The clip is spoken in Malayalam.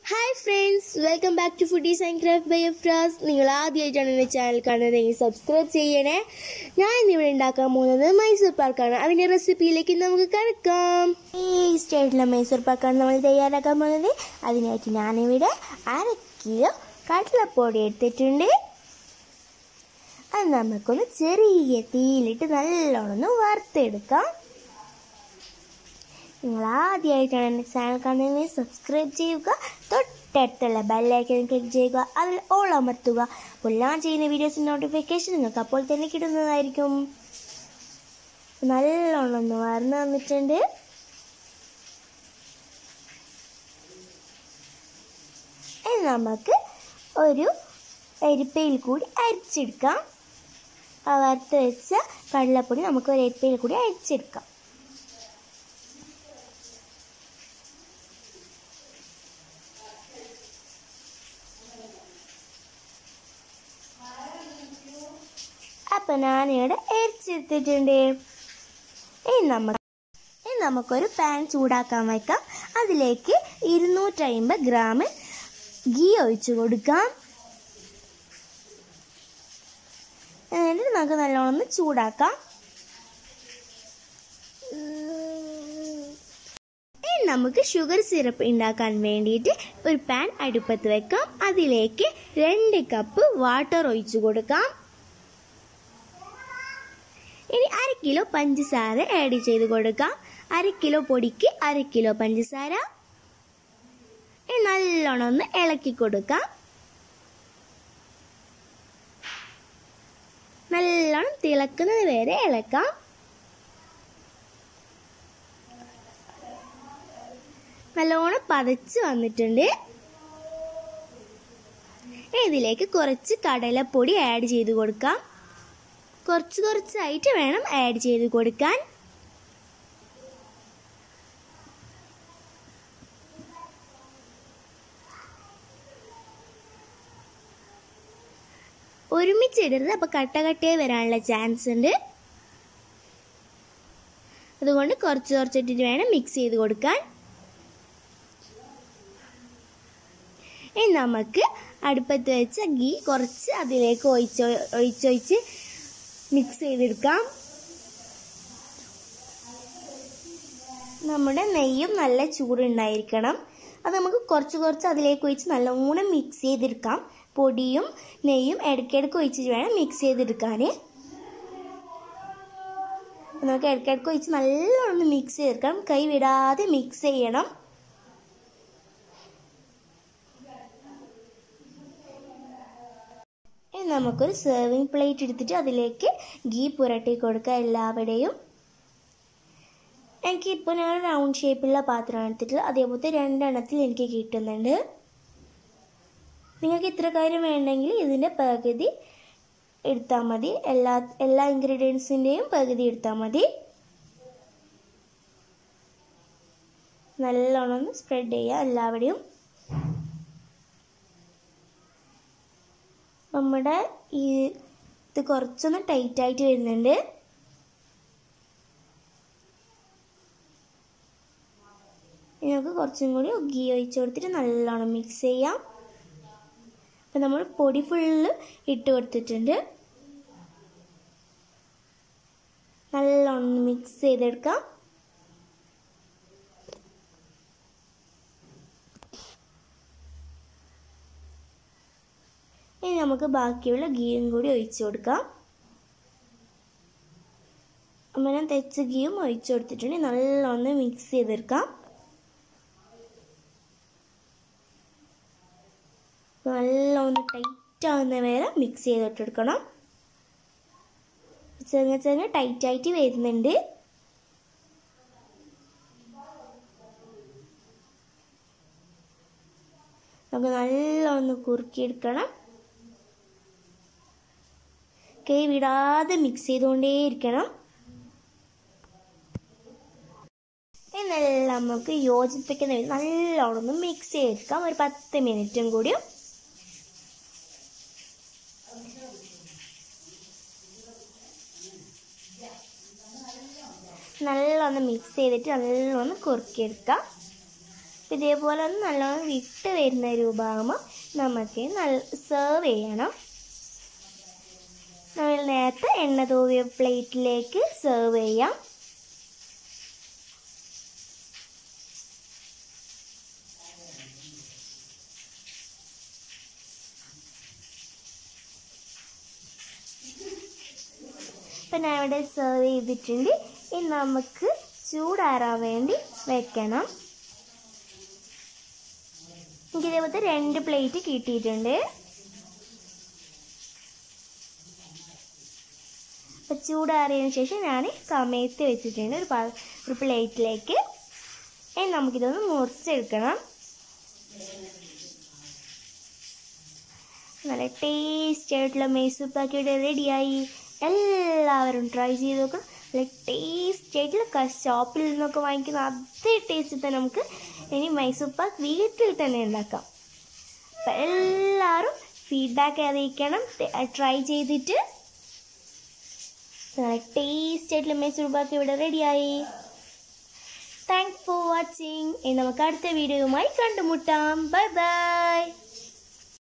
hi friends welcome back to foodies and craft by Efras നിങ്ങൾ ആദ്യമായിട്ടാണ് എൻ്റെ ചാനൽ കാണുന്നതെങ്കിൽ സബ്സ്ക്രൈബ് ചെയ്യണേ ഞാൻ ഇന്നിവിടെ ഉണ്ടാക്കാൻ പോകുന്നത് മൈസൂർ പാക്കാണ് അതിൻ്റെ റെസിപ്പിയിലേക്ക് നമുക്ക് കിടക്കാം ഈ സ്റ്റേറ്റിലെ മൈസൂർ പാക്കാണ് നമ്മൾ തയ്യാറാക്കാൻ പോകുന്നത് അതിനായിട്ട് ഞാനിവിടെ അര കിലോ കടലപ്പൊടി എടുത്തിട്ടുണ്ട് അത് നമുക്കൊന്ന് ചെറിയ തീയിലിട്ട് നല്ലോണം ഒന്ന് വറുത്തെടുക്കാം നിങ്ങൾ ആദ്യമായിട്ടാണ് എൻ്റെ ചാനൽ കാണുന്നതെങ്കിൽ സബ്സ്ക്രൈബ് ചെയ്യുക തൊട്ടടുത്തുള്ള ബെല്ലൈക്കൻ ക്ലിക്ക് ചെയ്യുക അതിൽ ഓൾ അമർത്തുക അപ്പോൾ ഞാൻ ചെയ്യുന്ന വീഡിയോസിൻ്റെ നോട്ടിഫിക്കേഷൻ നിങ്ങൾക്ക് അപ്പോൾ തന്നെ കിട്ടുന്നതായിരിക്കും നല്ലോണം ഒന്ന് വറന്ന് വന്നിട്ടുണ്ട് ഇനി നമുക്ക് ഒരു അരിപ്പയിൽ കൂടി അരിച്ചെടുക്കാം ആ വറുത്ത് വെച്ച കടലപ്പൊടി നമുക്ക് ഒരു അരിപ്പയിൽ കൂടി അരിച്ചെടുക്കാം അപ്പം ഞാനിവിടെ എരിച്ചെടുത്തിട്ടുണ്ട് ഇനി നമുക്ക് ഇനി നമുക്കൊരു പാൻ ചൂടാക്കാൻ വയ്ക്കാം അതിലേക്ക് ഇരുന്നൂറ്റമ്പത് ഗ്രാം ഗീ ഒഴിച്ചു കൊടുക്കാം എന്നിട്ട് നമുക്ക് നല്ലോണം ഒന്ന് ചൂടാക്കാം ഇനി നമുക്ക് ഷുഗർ സിറപ്പ് ഉണ്ടാക്കാൻ വേണ്ടിയിട്ട് ഒരു പാൻ അടുപ്പത്ത് വെക്കാം അതിലേക്ക് രണ്ട് കപ്പ് വാട്ടർ ഒഴിച്ചു കൊടുക്കാം ഇനി അര കിലോ പഞ്ചസാര ആഡ് ചെയ്ത് കൊടുക്കാം അര കിലോ പൊടിക്ക് അര കിലോ പഞ്ചസാര ഇനി നല്ലോണം ഒന്ന് ഇളക്കി കൊടുക്കാം നല്ലോണം തിളക്കുന്നത് വരെ ഇളക്കാം നല്ലോണം പതച്ച് വന്നിട്ടുണ്ട് ഇതിലേക്ക് കുറച്ച് കടലപ്പൊടി ആഡ് ചെയ്ത് കൊടുക്കാം കുറച്ച് കുറച്ചായിട്ട് വേണം ആഡ് ചെയ്ത് കൊടുക്കാൻ ഒരുമിച്ചിടരുത് അപ്പോൾ കട്ട കട്ടയായി വരാനുള്ള ചാൻസ് ഉണ്ട് അതുകൊണ്ട് കുറച്ച് കുറച്ചിട്ടിട്ട് വേണം മിക്സ് ചെയ്ത് കൊടുക്കാൻ ഇനി നമുക്ക് അടുപ്പത്ത് വെച്ച ഗീ കുറച്ച് അതിലേക്ക് ഒഴിച്ച് ഒഴിച്ചൊഴിച്ച് മിക്സ് ചെയ്തെടുക്കാം നമ്മുടെ നെയ്യും നല്ല ചൂടുണ്ടായിരിക്കണം അത് നമുക്ക് കുറച്ച് കുറച്ച് അതിലേക്ക് ഒഴിച്ച് നല്ലോണം മിക്സ് ചെയ്തെടുക്കാം പൊടിയും നെയ്യും ഇടയ്ക്കിടയ്ക്ക് ഒഴിച്ചിട്ട് വേണം മിക്സ് ചെയ്തെടുക്കാൻ നമുക്ക് ഇടയ്ക്കിടയ്ക്ക് ഒഴിച്ച് നല്ലോണം മിക്സ് ചെയ്തെടുക്കണം കൈ വിടാതെ മിക്സ് ചെയ്യണം ഇനി നമുക്കൊരു സെർവിങ് പ്ലേറ്റ് എടുത്തിട്ട് അതിലേക്ക് ഗീ പുരട്ടി കൊടുക്കുക എല്ലാവരുടെയും എനിക്ക് ഇപ്പോൾ ഞാൻ റൗണ്ട് ഷേപ്പിലുള്ള പാത്രമാണ് എടുത്തിട്ടുള്ളത് അതേപോലത്തെ രണ്ടെണ്ണത്തിൽ എനിക്ക് കിട്ടുന്നുണ്ട് നിങ്ങൾക്ക് ഇത്ര കാര്യം വേണ്ടെങ്കിൽ ഇതിൻ്റെ പകുതി എടുത്താൽ മതി എല്ലാ എല്ലാ ഇൻഗ്രീഡിയൻസിൻ്റെയും പകുതി എടുത്താൽ മതി നല്ലോണം ഒന്ന് സ്പ്രെഡ് ചെയ്യുക എല്ലാവരുടെയും നമ്മുടെ ഈ ഇത് കുറച്ചൊന്ന് ടൈറ്റ് ആയിട്ട് വരുന്നുണ്ട് ഇനി നമുക്ക് കുറച്ചും കൂടി ഗീ ഒഴിച്ച് കൊടുത്തിട്ട് നല്ലോണം മിക്സ് ചെയ്യാം അപ്പം നമ്മൾ പൊടി ഫുള്ള് ഇട്ട് കൊടുത്തിട്ടുണ്ട് നല്ലോണം മിക്സ് ചെയ്തെടുക്കാം ഇനി നമുക്ക് ബാക്കിയുള്ള ഗീയും കൂടി ഒഴിച്ചു കൊടുക്കാം അങ്ങനെ തെച്ച് ഗീയും ഒഴിച്ചു കൊടുത്തിട്ടുണ്ടെങ്കിൽ നല്ലോണം മിക്സ് ചെയ്തെടുക്കാം നല്ലോണം ടൈറ്റ് ആവുന്ന വരെ മിക്സ് ചെയ്തിട്ടെടുക്കണം ചെങ്ങ ചെങ്ങ ടൈറ്റ് ആയിട്ട് വരുന്നുണ്ട് നമുക്ക് നല്ലോണം കുറുക്കിയെടുക്കണം കൈ വിടാതെ മിക്സ് ചെയ്തുകൊണ്ടേയിരിക്കണം എന്നെല്ലാം നമുക്ക് യോജിപ്പിക്കുന്ന വിധം നല്ലോണം ഒന്ന് മിക്സ് ചെയ്തെടുക്കാം ഒരു പത്ത് മിനിറ്റും കൂടിയും നല്ലോണം മിക്സ് ചെയ്തിട്ട് നല്ലോണം കുറുക്കിയെടുക്കാം ഇതേപോലെ ഒന്ന് നല്ലോണം വിട്ട് വരുന്ന രൂപമാകുമ്പോൾ നമുക്ക് നല്ല സെർവ് ചെയ്യണം നമ്മൾ നേരത്തെ എണ്ണ തൂവിയ പ്ലേറ്റിലേക്ക് സെർവ് ചെയ്യാം ഇപ്പം ഞാൻ ഇവിടെ സെർവ് ചെയ്തിട്ടുണ്ട് ഇനി നമുക്ക് ചൂടാറാൻ വേണ്ടി വെക്കണം എനിക്ക് ഇതേപോലത്തെ രണ്ട് പ്ലേറ്റ് കിട്ടിയിട്ടുണ്ട് അപ്പം ചൂടാറിയതിന് ശേഷം ഞാൻ സമയത്ത് വെച്ചിട്ടുണ്ട് ഒരു പാ ഒരു പ്ലേറ്റിലേക്ക് ഇനി നമുക്കിതൊന്ന് മുറിച്ചെടുക്കണം നല്ല ടേസ്റ്റി ആയിട്ടുള്ള മൈസൂർ പാക്കിയുടെ റെഡിയായി എല്ലാവരും ട്രൈ ചെയ്ത് നോക്കണം നല്ല ടേസ്റ്റി ആയിട്ടുള്ള ഷോപ്പിൽ നിന്നൊക്കെ വാങ്ങിക്കുന്ന അതേ ടേസ്റ്റിൽ തന്നെ നമുക്ക് ഇനി മൈസൂർ പാക്ക് വീട്ടിൽ തന്നെ ഉണ്ടാക്കാം അപ്പം എല്ലാവരും ഫീഡ്ബാക്ക് അറിയിക്കണം ട്രൈ ചെയ്തിട്ട് നല്ല ടേസ്റ്റി ആയിട്ടുള്ള മൈസൂർ പാക്ക് ഇവിടെ റെഡിയായി താങ്ക്സ് ഫോർ വാച്ചിങ് ഇനി നമുക്ക് അടുത്ത വീഡിയോയുമായി കണ്ടുമുട്ടാം ബൈ ബൈ